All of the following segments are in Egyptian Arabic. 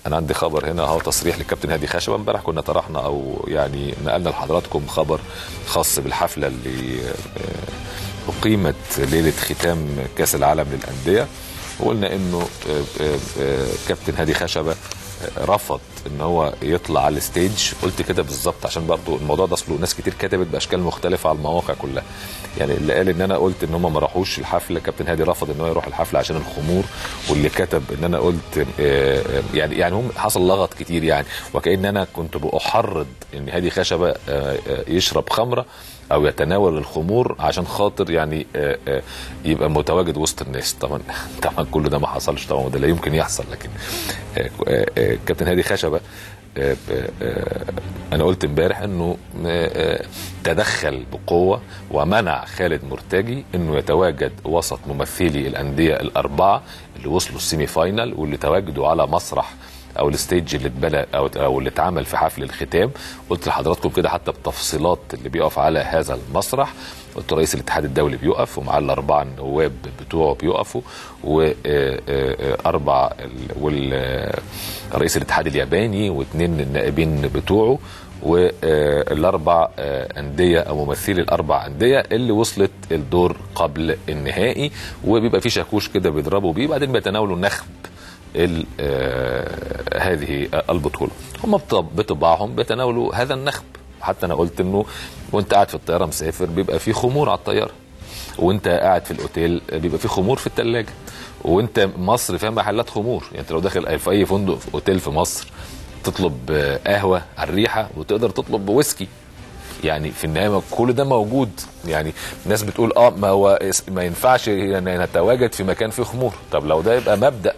انا عندي خبر هنا اهو تصريح للكابتن هادي خشبه امبارح كنا طرحنا او يعني نقلنا لحضراتكم خبر خاص بالحفله اللي آه، اقيمت ليله ختام كاس العالم للانديه وقلنا انه آه، آه، آه، كابتن هادي خشبه آه، رفض ان هو يطلع على الستيج قلت كده بالظبط عشان برضو الموضوع ده اصله ناس كتير كتبت باشكال مختلفه على المواقع كلها يعني اللي قال ان انا قلت ان هم ما راحوش الحفله كابتن هادي رفض ان هو يروح الحفله عشان الخمور واللي كتب ان انا قلت آه، آه، يعني يعني هم حصل لغط كتير يعني وكان انا كنت بأحرض ان هادي خشبه آه، آه، يشرب خمره او يتناول الخمور عشان خاطر يعني آه، آه، يبقى متواجد وسط الناس طبعا طبعا كل ده ما حصلش طبعا وده لا يمكن يحصل لكن آه، آه، آه، كابتن هادي خشبه آه، آه، انا قلت امبارح انه آه، آه، تدخل بقوه ومنع خالد مرتجي انه يتواجد وسط ممثلي الانديه الاربعه اللي وصلوا السيمي فاينال واللي تواجدوا على مسرح او الستيج اللي اتبنى او او اللي اتعمل في حفل الختام قلت لحضراتكم كده حتى بتفصيلات اللي بيقف على هذا المسرح قلت رئيس الاتحاد الدولي بيقف ومعاه الاربعه النواب بتوعه بيقفوا واربع ورئيس الاتحاد الياباني واثنين النائبين بتوعه والاربع آه، انديه او ممثلي الاربع انديه اللي وصلت الدور قبل النهائي وبيبقى في شاكوش كده بيضربوا بيه بعدين بيتناولوا نخب ال- آه، هذه البطوله هم بط- بطباعهم بيتناولوا هذا النخب حتى انا قلت انه وانت قاعد في الطياره مسافر بيبقى في خمور على الطياره وانت قاعد في الاوتيل بيبقى في خمور في الثلاجه وانت مصر فيها محلات خمور يعني انت لو داخل في اي فندق في اوتيل في مصر تطلب آه، قهوه على الريحه وتقدر تطلب ويسكي يعني في النهايه ما كل ده موجود يعني الناس بتقول اه ما هو اس- ما ينفعش يعني نتواجد في مكان فيه خمور طب لو ده يبقى مبدا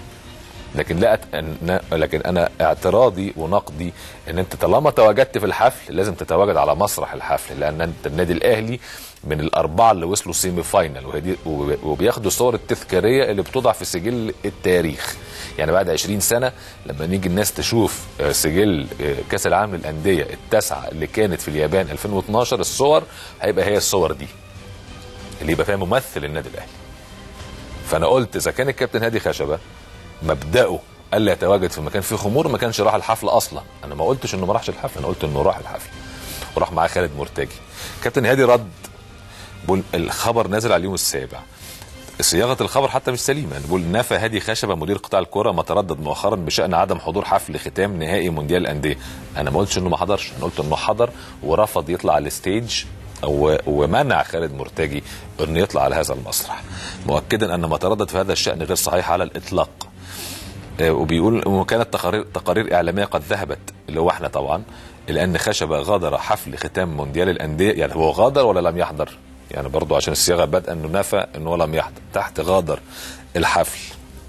لكن لا أت... أن- لكن انا اعتراضي ونقدي ان انت طالما تواجدت في الحفل لازم تتواجد على مسرح الحفل لان انت النادي الاهلي من الاربعه اللي وصلوا سيمي فاينل وهدي وب- وبياخدوا الصور التذكاريه اللي بتوضع في سجل التاريخ يعني بعد 20 سنه لما نيجي الناس تشوف آه، سجل آه، كاس العالم للانديه التاسعه اللي كانت في اليابان 2012 الصور هيبقى هي الصور دي اللي يبقى فيها ممثل النادي الاهلي فانا قلت اذا كان الكابتن هادي خشبه مبداه الا يتواجد في مكان فيه خمور ما كانش راح الحفله اصلا انا ما قلتش انه ما راحش الحفله انا قلت انه راح الحفله وراح معاه خالد مرتجي كابتن هادي رد بقول الخبر نازل على اليوم السابع صياغه الخبر حتى مش سليمه يعني بقول نفى هادي خشبه مدير قطاع الكره ما تردد مؤخرا بشان عدم حضور حفل ختام نهائي مونديال الانديه انا ما قلتش انه ما حضرش انا قلت انه حضر ورفض يطلع على الستيج و- ومنع خالد مرتجي انه يطلع على هذا المسرح مؤكدا ان ما تردد في هذا الشان غير صحيح على الاطلاق آه، وبيقول وكانت تقارير تقارير اعلاميه قد ذهبت اللي هو احنا طبعا الى ان خشبه غادر حفل ختام مونديال الانديه يعني هو غادر ولا لم يحضر؟ يعني برضو عشان الصياغه بادئه انه نفى انه لم يحضر تحت غادر الحفل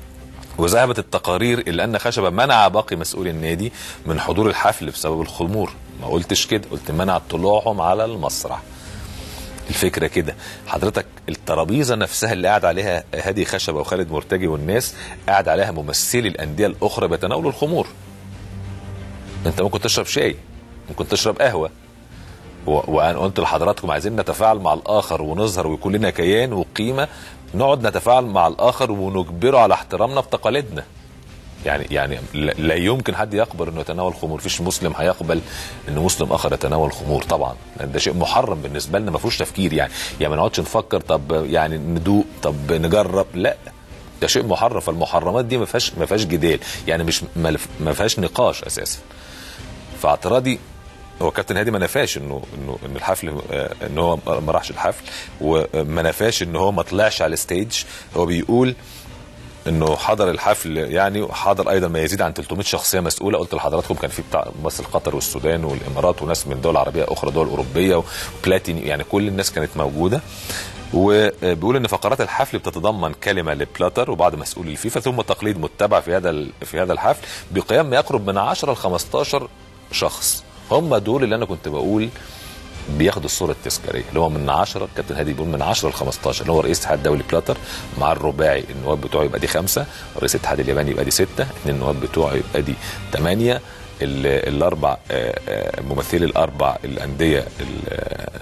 وذهبت التقارير الى ان خشبه منع باقي مسؤولي النادي من حضور الحفل بسبب الخمور ما قلتش كده قلت منع طلوعهم على المسرح الفكره كده حضرتك الترابيزه نفسها اللي قاعد عليها هادي خشبه وخالد مرتجي والناس قاعد عليها ممثلي الانديه الاخرى بيتناولوا الخمور انت ممكن تشرب شاي ممكن تشرب قهوه و- وانا قلت لحضراتكم عايزين نتفاعل مع الاخر ونظهر ويكون لنا كيان وقيمه نقعد نتفاعل مع الاخر ونجبره على احترامنا بتقاليدنا يعني يعني لا لا يمكن حد يقبل انه يتناول خمور مفيش مسلم هيقبل ان مسلم اخر يتناول خمور طبعا لأن ده شيء محرم بالنسبه لنا ما فيهوش تفكير يعني يعني ما نقعدش نفكر طب يعني ندوق طب نجرب لا ده شيء محرم فالمحرمات دي ما فيهاش ما فيهاش جدال يعني مش ما ما فيهاش نقاش اساسا فاعتراضي هو كابتن هادي ما نفاش انه انه ان الحفل آه، ان هو ما راحش الحفل وما نفاش ان هو ما طلعش على الستيج هو بيقول انه حضر الحفل يعني وحضر ايضا ما يزيد عن 300 شخصيه مسؤوله قلت لحضراتكم كان في بتاع ممثل قطر والسودان والامارات وناس من دول عربيه اخرى دول اوروبيه وبلاتيني يعني كل الناس كانت موجوده وبيقول ان فقرات الحفل بتتضمن كلمه لبلاتر وبعض مسؤولي الفيفا ثم تقليد متبع في هذا ال- في هذا الحفل بقيام ما يقرب من 10 ل 15 شخص هم دول اللي انا كنت بقول بياخدوا الصوره التذكاريه اللي هو من 10 كابتن هادي بيقول من 10 ل 15 اللي هو رئيس الاتحاد الدولي بلاتر مع الرباعي النواب بتوعه يبقى دي خمسه رئيس الاتحاد الياباني يبقى دي سته اثنين النواب بتوعه يبقى دي ثمانيه ال- الاربع آه، آه، ممثلي الاربع الانديه ال- آه،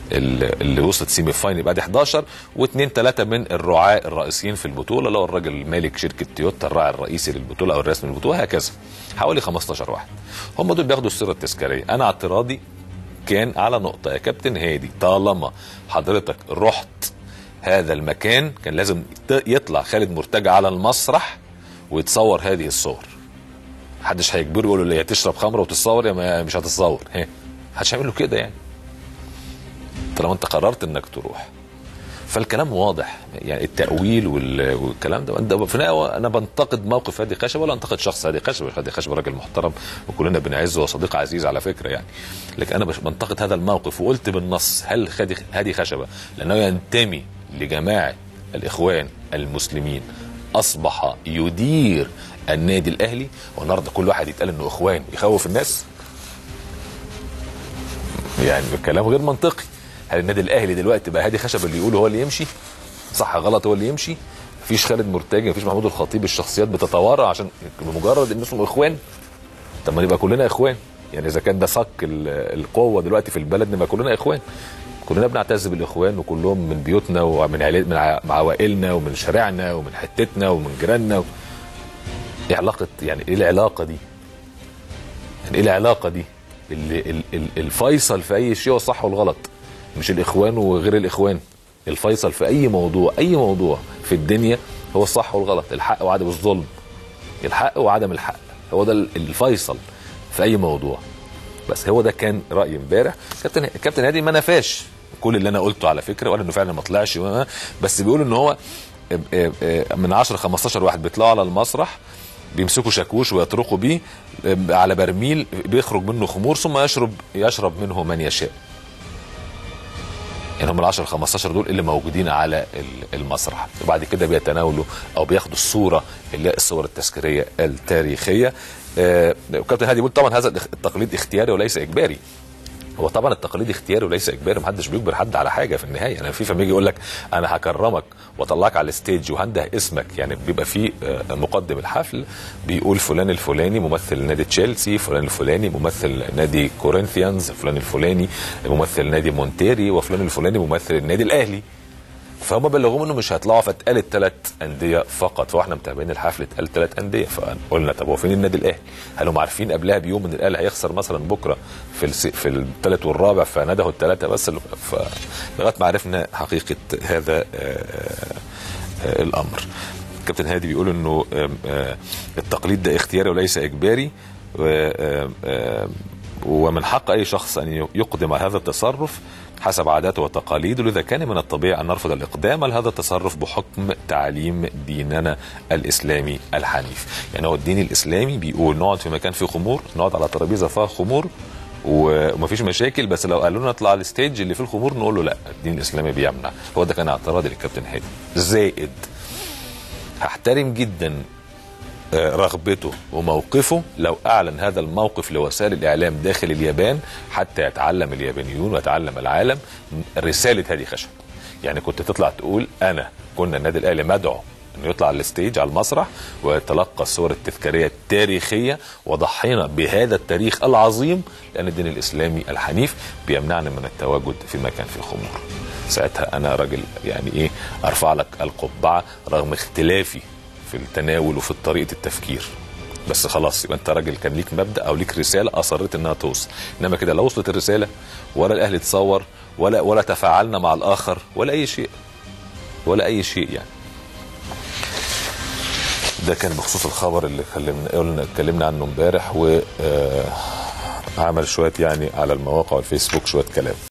ال- اللي وصلت سيمي فاينل يبقى دي 11 واثنين ثلاثه من الرعاة الرئيسيين في البطوله اللي هو الراجل مالك شركه تويوتا الراعي الرئيسي للبطوله او الرسمي للبطوله هكذا حوالي 15 واحد هم دول بياخدوا الصوره التذكاريه انا اعتراضي كان على نقطه يا كابتن هادي طالما حضرتك رحت هذا المكان كان لازم ت- يطلع خالد مرتجع على المسرح ويتصور هذه الصور محدش هيجبره يقول له يا تشرب خمره وتتصور يا ما- مش هتتصور ها محدش هيعمل له كده يعني طالما انت قررت انك تروح فالكلام واضح يعني التأويل وال- والكلام ده ده في النهاية انا بنتقد موقف هادي خشب ولا انتقد شخص هادي خشب هادي خشب راجل محترم وكلنا بنعزه وصديق عزيز على فكره يعني لكن انا بش- بنتقد هذا الموقف وقلت بالنص هل هادي هادي خشبه لانه ينتمي لجماعه الاخوان المسلمين اصبح يدير النادي الاهلي والنهارده كل واحد يتقال انه اخوان يخوف الناس يعني كلام غير منطقي هل النادي الاهلي دلوقتي بقى هادي خشب اللي يقول هو اللي يمشي صح غلط هو اللي يمشي مفيش خالد مرتجي مفيش محمود الخطيب الشخصيات بتتوارى عشان بمجرد ان اسمه اخوان طب ما نبقى كلنا اخوان يعني اذا كان ده صك ال- القوه دلوقتي في البلد نبقى كلنا اخوان كلنا بنعتز بالاخوان وكلهم من بيوتنا ومن عائل- من ع- من عوائلنا ومن شارعنا ومن حتتنا ومن جيراننا ايه علاقه يعني ايه العلاقه دي؟ يعني ايه العلاقه دي؟ اللي ال- ال- الفيصل في اي شيء هو الصح والغلط مش الاخوان وغير الاخوان الفيصل في اي موضوع اي موضوع في الدنيا هو الصح والغلط الحق وعدم الظلم الحق وعدم الحق هو ده ال- الفيصل في اي موضوع بس هو ده كان رايي امبارح كابتن كابتن هادي ما نفاش كل اللي انا قلته على فكره ولا انه فعلا ما طلعش و- بس بيقول ان هو اه، اه، اه، من 10 15 واحد بيطلعوا على المسرح بيمسكوا شاكوش ويطرقوا بيه اه، على برميل بيخرج منه خمور ثم يشرب يشرب منه من يشاء يعني هم ال 10 15 دول اللي موجودين على ال- المسرح وبعد كده بيتناولوا او بياخدوا الصوره اللي هي الصور التذكاريه التاريخيه آه، وكابتن هادي بيقول طبعا هذا التقليد اختياري وليس اجباري هو طبعا التقليد اختياري وليس اجباري محدش بيجبر حد على حاجه في النهايه يعني في فما يجي يقول لك انا هكرمك واطلعك على الستيج وهنده اسمك يعني بيبقى في آه، مقدم الحفل بيقول فلان الفلاني ممثل نادي تشيلسي فلان الفلاني ممثل نادي كورنثيانز فلان الفلاني ممثل نادي مونتيري وفلان الفلاني ممثل النادي الاهلي فهم بلغوهم انه مش هيطلعوا فاتقال الثلاث انديه فقط فاحنا متابعين الحفل اتقال ثلاث انديه فقلنا طب هو فين النادي الاهلي؟ هل هم عارفين قبلها بيوم ان الاهلي هيخسر مثلا بكره في الس... في الثالث والرابع فندهوا الثلاثه بس ال- ف... لغايه ما عرفنا حقيقه هذا آه، آه، الامر. كابتن هادي بيقول انه آم، آه، التقليد ده اختياري وليس اجباري و- آم، آم، ومن حق اي شخص ان يقدم على هذا التصرف حسب عاداته وتقاليده لذا كان من الطبيعي ان نرفض الاقدام على هذا التصرف بحكم تعليم ديننا الاسلامي الحنيف يعني هو الدين الاسلامي بيقول نقعد في مكان فيه خمور نقعد على ترابيزه فيها خمور و- ومفيش مشاكل بس لو قالوا لنا نطلع على الستيج اللي فيه الخمور نقول له لا الدين الاسلامي بيمنع هو ده كان اعتراضي للكابتن هادي زائد هحترم جدا آه، رغبته وموقفه لو اعلن هذا الموقف لوسائل الاعلام داخل اليابان حتى يتعلم اليابانيون ويتعلم العالم رساله هذه خشب يعني كنت تطلع تقول انا كنا النادي الاهلي مدعو انه يطلع على الستيج على المسرح ويتلقى الصور التذكاريه التاريخيه وضحينا بهذا التاريخ العظيم لان الدين الاسلامي الحنيف بيمنعنا من التواجد في مكان فيه خمور ساعتها انا راجل يعني ايه ارفع لك القبعه رغم اختلافي في التناول وفي طريقه التفكير بس خلاص يبقى انت راجل كان ليك مبدا او ليك رساله اصريت انها توصل انما كده لا وصلت الرساله ولا الاهلي اتصور ولا ولا تفاعلنا مع الاخر ولا اي شيء ولا اي شيء يعني ده كان بخصوص الخبر اللي كلمنا قلنا اتكلمنا عنه امبارح و آه، عمل شويه يعني على المواقع والفيسبوك شويه كلام